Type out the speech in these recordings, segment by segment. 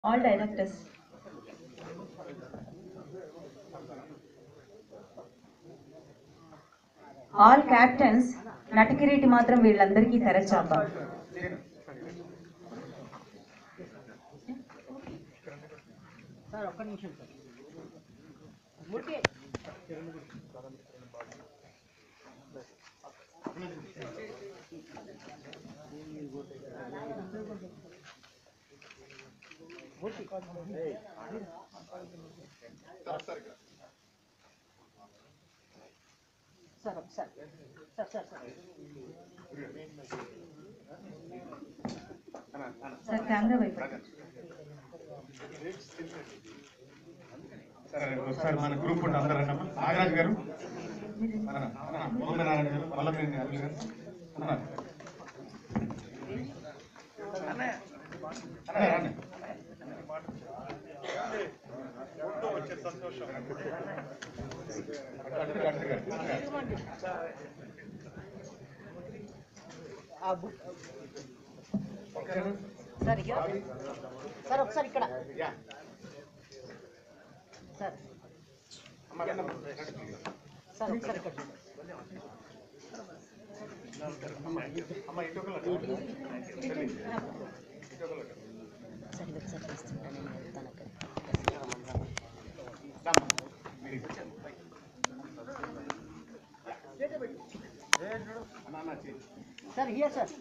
all directors. All captains నటకిరీటి మాత్రం వీళ్ళందరికీ తెరచాప సార్ ఒక్క నిమిషం సార్ మూర్తి మూర్తి సార్ ఒకసారి sir sir sir sir camera వైపు సరే ఒకసారి మన గ్రూప్ ఉండి అందరూ అన్నమ్మా నాగరాజు గారు మన మన గోవిందనారాయణ గారు వల్లభనేని అనిల్ గారు అన్న. అన్న, రండి. అటు, అటు, అటు, అటు. ఆ బుక్ ఒకసారి. సార్ ఇక్కడ సార్ ఒకసారి ఇక్కడ యా. సార్ అమ్మ, రండి. సార్ ఒకసారి ఇక్కడ చూడండి. అమ్మ, ఇటు ఒకళ్ళు. చెల్లి. ఇటు ఒకళ్ళు. సార్ ఇది ఒకసారి తీస్తుంటా నేను వెళ్తాను అక్కడ దమ్మ. మీరు ఇటు. అన్న, అన్న, చెయ్యి. సార్ హియర్ సార్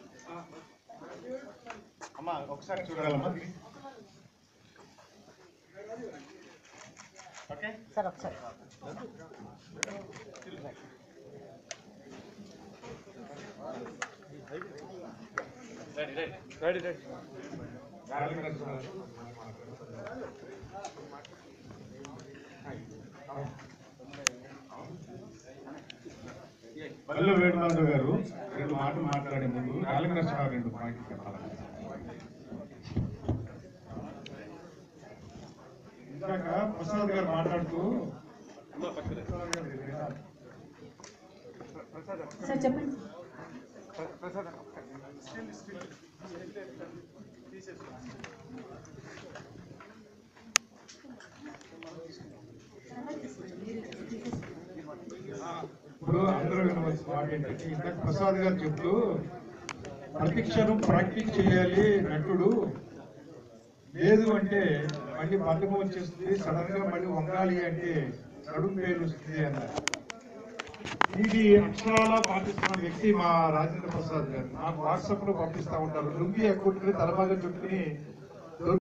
అమ్మా ఒకసారి చూడగలమ్మా ఓకే సార్ ఒకసారి బల్ల వేణుమాధవ్ గారు రెండు మాటలు మాట్లాడే ముందు నాలుగు నరసింహారావు రెండు పాయింట్లు చెప్పాలి ఇందాక ప్రసాద్ గారు మాట్లాడుతూ సార్ చెప్పండి ఇప్పుడు అందరూ వినవలసిన మాట ఏంటంటే ఇందాక ప్రసాద్ గారు చెప్తూ ప్రతి క్షణం ప్రాక్టీస్ చేయాలి నటుడు లేదు అంటే మళ్ళీ బద్ధకం వచ్చేస్తుంది సడన్ గా మళ్ళీ వంగాలి అంటే నడుము పేరు వస్తుంది అన్నారు ఇది అక్షరాలా పాటిస్తున్న వ్యక్తి మా రాజేంద్ర ప్రసాద్ గారు నాకు వాట్సాప్ లో పంపిస్తా ఉంటారు లుంగి ఎక్కుంటుని తలబాగా చుట్టుకుని